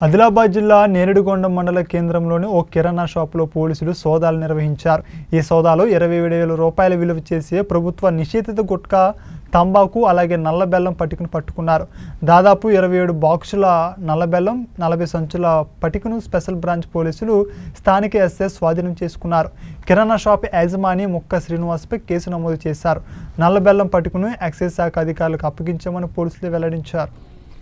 ఆదిలాబాద్ జిల్లా నేరేడుగొండ మండల కేంద్రంలోని ఓ కిరాణా షాపులో పోలీసులు సోదాలు నిర్వహించారు ఈ సోదాలో ఇరవై ఏడు వేల రూపాయల విలువ చేసే ప్రభుత్వ నిషేధిత గుట్కా తంబాకు అలాగే నల్ల బెల్లం పటికను పట్టుకున్నారు దాదాపు ఇరవై ఏడు బాక్సుల నల్ల బెల్లం నలభై సంచుల పటికను స్పెషల్ బ్రాంచ్ పోలీసులు స్థానిక ఎస్ఐ స్వాధీనం చేసుకున్నారు కిరాణా షాప్ యాజమాని ముక్క శ్రీనివాస్పై కేసు నమోదు చేశారు నల్ల బెల్లం పటికను ఎక్సైజ్ శాఖ అధికారులకు అప్పగించామని పోలీసులు వెల్లడించారు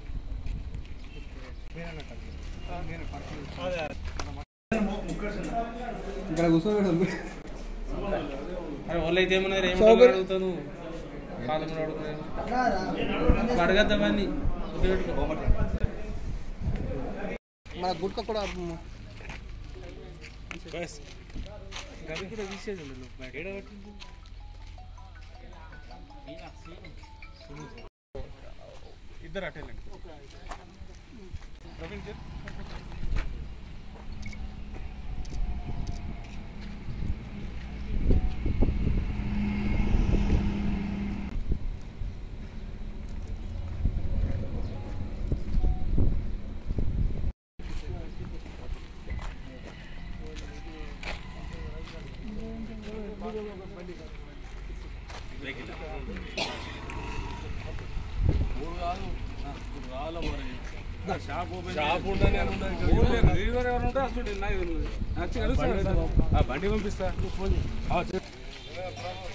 ఇక్కడ కూర్చోబెడదు అరే వాళ్ళు అయితే ఏమన్నారు ఏమన్నా అడుగుతాను కాలం కూడా అడుగుతున్నాను అడగద్దామని గుర్తుపెట్టుకో మన గుట్క కూడా గవి కూడా తీసేది నువ్వు బయట ఏడ పెట్టింది? ఇద్దరు అటెండ్ ప్రవీణ్ సార్ షాప్ ఉండని ఎవరు ఉంటే అసలు నాకు వచ్చి కలుస్తాను బండి పంపిస్తా